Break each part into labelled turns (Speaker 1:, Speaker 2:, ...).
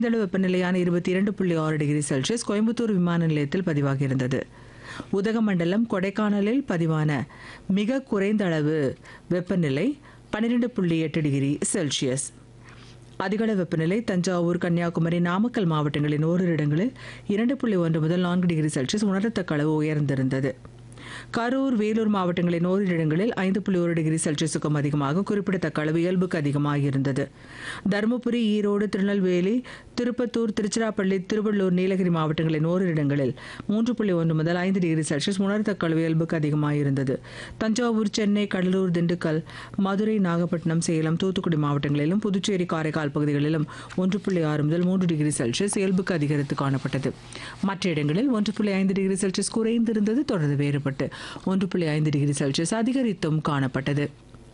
Speaker 1: இதழ வெப்பநிலையான இருபத்தி இரண்டு புள்ளி ஆறு டிகிரி செல்சியஸ் கோயம்புத்தூர் விமான நிலையத்தில் பதிவாகியிருந்தது உதகமண்டலம் கொடைக்கானலில் பதிவான மிக குறைந்த அளவு வெப்பநிலை பன்னிரெண்டு புள்ளி எட்டு டிகிரி செல்சியஸ் அதிகள வெப்பநிலை தஞ்சாவூர் கன்னியாகுமரி நாமக்கல் மாவட்டங்களின் ஓரிரு இடங்களில் இரண்டு புள்ளி ஒன்று முதல் நான்கு டிகிரி செல்சியஸ் உணரத்தக்க அளவு உயர்ந்திருந்தது கரூர் வேலூர் மாவட்டங்களின் ஓரிரு இடங்களில் ஐந்து புள்ளி ஒரு டிகிரி செல்சியஸுக்கும் அதிகமாக குறிப்பிடத்தக்க அளவு இயல்புக்கு அதிகமாக இருந்தது தருமபுரி ஈரோடு திருநெல்வேலி திருப்பத்தூர் திருச்சிராப்பள்ளி திருவள்ளூர் நீலகிரி மாவட்டங்களின் ஓரிரு இடங்களில் மூன்று புள்ளி ஒன்று முதல் ஐந்து டிகிரி செல்சியஸ் உணரத்தக்க அளவு இயல்புக்கு அதிகமாக இருந்தது தஞ்சாவூர் சென்னை கடலூர் திண்டுக்கல் மதுரை நாகப்பட்டினம் சேலம் தூத்துக்குடி மாவட்டங்களிலும் புதுச்சேரி காரைக்கால் பகுதிகளிலும் ஒன்று புள்ளி ஆறு முதல் மூன்று டிகிரி செல்சியஸ் இயல்புக்கு அதிகரித்து காணப்பட்டது மற்ற இடங்களில் ஒன்று புள்ளி ஐந்து டிகிரி செல்சியஸ் குறைந்திருந்தது தொடர்ந்து வேறுபட்டு ஒன்று புள்ளி ஐந்து டிகிரி செல்சியஸ் அதிகரித்தும் காணப்பட்டது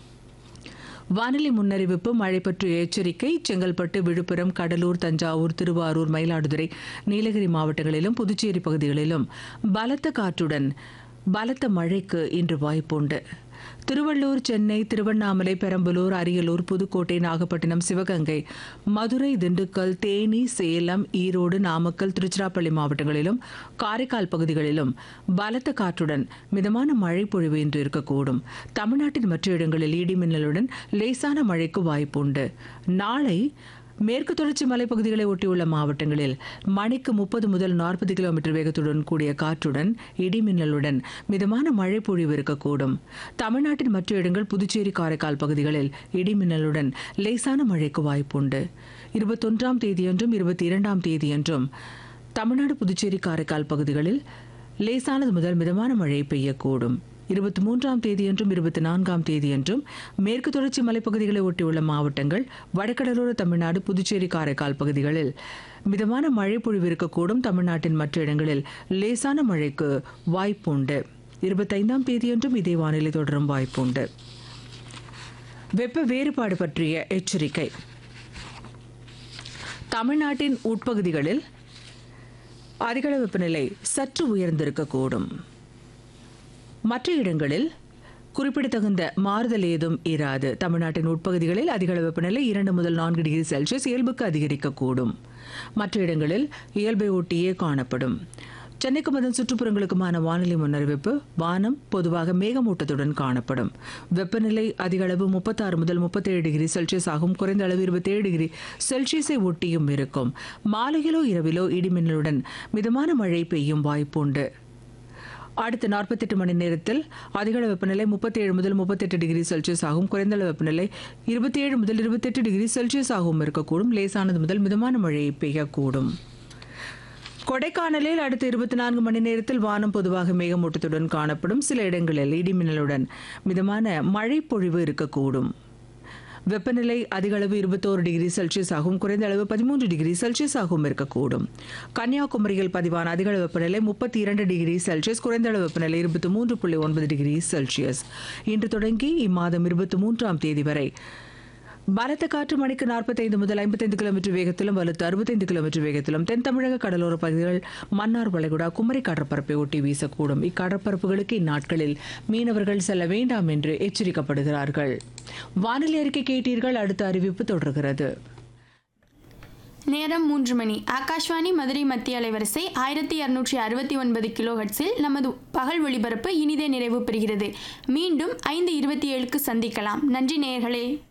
Speaker 1: வானிலை முன்னறிவிப்பு மழை பற்றிய எச்சரிக்கை செங்கல்பட்டு விழுப்புரம் கடலூர் தஞ்சாவூர் திருவாரூர் மயிலாடுதுறை நீலகிரி மாவட்டங்களிலும் புதுச்சேரி பகுதிகளிலும் பலத்த காற்றுடன் பலத்த மழைக்கு இன்று வாய்ப்புண்டு திருவள்ளூர் சென்னை திருவண்ணாமலை பெரம்பலூர் அரியலூர் புதுக்கோட்டை நாகப்பட்டினம் சிவகங்கை மதுரை திண்டுக்கல் தேனி சேலம் ஈரோடு நாமக்கல் திருச்சிராப்பள்ளி மாவட்டங்களிலும் காரைக்கால் பகுதிகளிலும் பலத்த காற்றுடன் மிதமான மழை பொழிவு இன்று இருக்கக்கூடும் தமிழ்நாட்டின் மற்ற இடங்களில் இடி மின்னலுடன் லேசான மழைக்கு வாய்ப்புண்டு நாளை மேற்கு தொடர்ச்சி மலைப்பகுதிகளை ஒட்டியுள்ள மாவட்டங்களில் மணிக்கு முப்பது முதல் நாற்பது கிலோமீட்டர் வேகத்துடன் கூடிய காற்றுடன் இடிமின்னலுடன் மிதமான மழை பொழிவு இருக்கக்கூடும் தமிழ்நாட்டின் மற்ற இடங்கள் புதுச்சேரி காரைக்கால் பகுதிகளில் இடிமின்னலுடன் லேசான மழைக்கு வாய்ப்புண்டு இருபத்தொன்றாம் தேதியன்றும் இருபத்தி இரண்டாம் தேதியன்றும் தமிழ்நாடு புதுச்சேரி காரைக்கால் பகுதிகளில் லேசானது முதல் மிதமான மழை பெய்யக்கூடும் இருபத்தி மூன்றாம் தேதியன்றும் இருபத்தி நான்காம் தேதியன்றும் மேற்கு தொடர்ச்சி மலைப்பகுதிகளை ஒட்டியுள்ள மாவட்டங்கள் வடகடலோர தமிழ்நாடு புதுச்சேரி காரைக்கால் பகுதிகளில் மிதமான மழை பொழிவு இருக்கக்கூடும் தமிழ்நாட்டின் மற்ற இடங்களில் லேசான மழைக்கு வாய்ப்புண்டு இருபத்தைந்தாம் தேதியன்றும் இதே வானிலை தொடரும் வாய்ப்புண்டு வெப்ப வேறுபாடு பற்றிய எச்சரிக்கை தமிழ்நாட்டின் உட்பகுதிகளில் அதிகள வெப்பநிலை சற்று உயர்ந்திருக்கக்கூடும் மற்ற இடங்களில் குறிப்பிடத்தகுந்த மாறுதல் ஏதும் இராது தமிழ்நாட்டின் உட்பகுதிகளில் அதிக அளவு வெப்பநிலை இரண்டு முதல் நான்கு டிகிரி செல்சியஸ் இயல்புக்கு அதிகரிக்கக்கூடும் மற்ற இடங்களில் இயல்பை ஒட்டியே காணப்படும் சென்னைக்கும் அதன் சுற்றுப்புறங்களுக்குமான வானிலை முன்னறிவிப்பு வானம் பொதுவாக மேகமூட்டத்துடன் காணப்படும் வெப்பநிலை அதிக அளவு முப்பத்தாறு முதல் முப்பத்தேழு டிகிரி செல்சியஸ் ஆகும் குறைந்த அளவு இருபத்தேழு டிகிரி செல்சியஸை ஒட்டியும் இருக்கும் மாலையிலோ இரவிலோ இடிமின்னலுடன் மிதமான மழை பெய்யும் வாய்ப்புண்டு அடுத்த நாற்பத்தெட்டு மணி நேரத்தில் அதிகள வெப்பநிலை முப்பத்தேழு முதல் முப்பத்தெட்டு டிகிரி செல்சியஸ் ஆகும் குறைந்த அளவு வெப்பநிலை இருபத்தேழு முதல் இருபத்தெட்டு டிகிரி செல்சியஸ் ஆகவும் இருக்கக்கூடும் லேசானது முதல் மிதமான மழை பெய்யக்கூடும் கொடைக்கானலில் அடுத்த இருபத்தி நான்கு மணி நேரத்தில் வானம் பொதுவாக மேகமூட்டத்துடன் காணப்படும் சில இடங்களில் இடிமின்னலுடன் மிதமான மழை பொழிவு இருக்கக்கூடும் வெப்பநிலை அதிக அளவு இருபத்தோரு டிகிரி செல்சியஸ் ஆகும் குறைந்த அளவு பதிமூன்று டிகிரி செல்சியஸ் ஆகவும் இருக்கக்கூடும் கன்னியாகுமரியில் பதிவான அதிக அளவு வெப்பநிலை முப்பத்தி இரண்டு டிகிரி செல்சியஸ் குறைந்த அளவு வெப்பநிலை இருபத்தி மூன்று புள்ளி ஒன்பது டிகிரி செல்சியஸ் இன்று தொடங்கி இம்மாதம் இருபத்தி மூன்றாம் தேதி வரை பலத்த காற்று மணிக்கு நாற்பத்தைந்து முதல் ஐம்பத்தைந்து கிலோமீட்டர் வேகத்திலும் வலுத்து அறுபத்தைந்து கிலோமீட்டர் வேகத்திலும் தென் தமிழக கடலோர பகுதிகள் மன்னார் வளைகுடா குமரி கடற்பரப்பை ஒட்டி வீசக்கூடும் இக்கடற்பரப்புகளுக்கு இந்நாட்களில் மீனவர்கள் செல்ல வேண்டாம் என்று எச்சரிக்கப்படுகிறார்கள் வானிலை அறிக்கை கேட்டீர்கள் அடுத்த அறிவிப்பு தொடர்கிறது
Speaker 2: நேரம் மூன்று மணி ஆகாஷ்வாணி மதுரை மத்திய அலைவரிசை ஆயிரத்தி இரநூற்றி அறுபத்தி ஒன்பது கிலோ ஹெர்ட்ஸில் நமது பகல் ஒளிபரப்பு இனிதே நிறைவு பெறுகிறது மீண்டும் ஐந்து இருபத்தி ஏழுக்கு சந்திக்கலாம் நன்றி நேயர்களே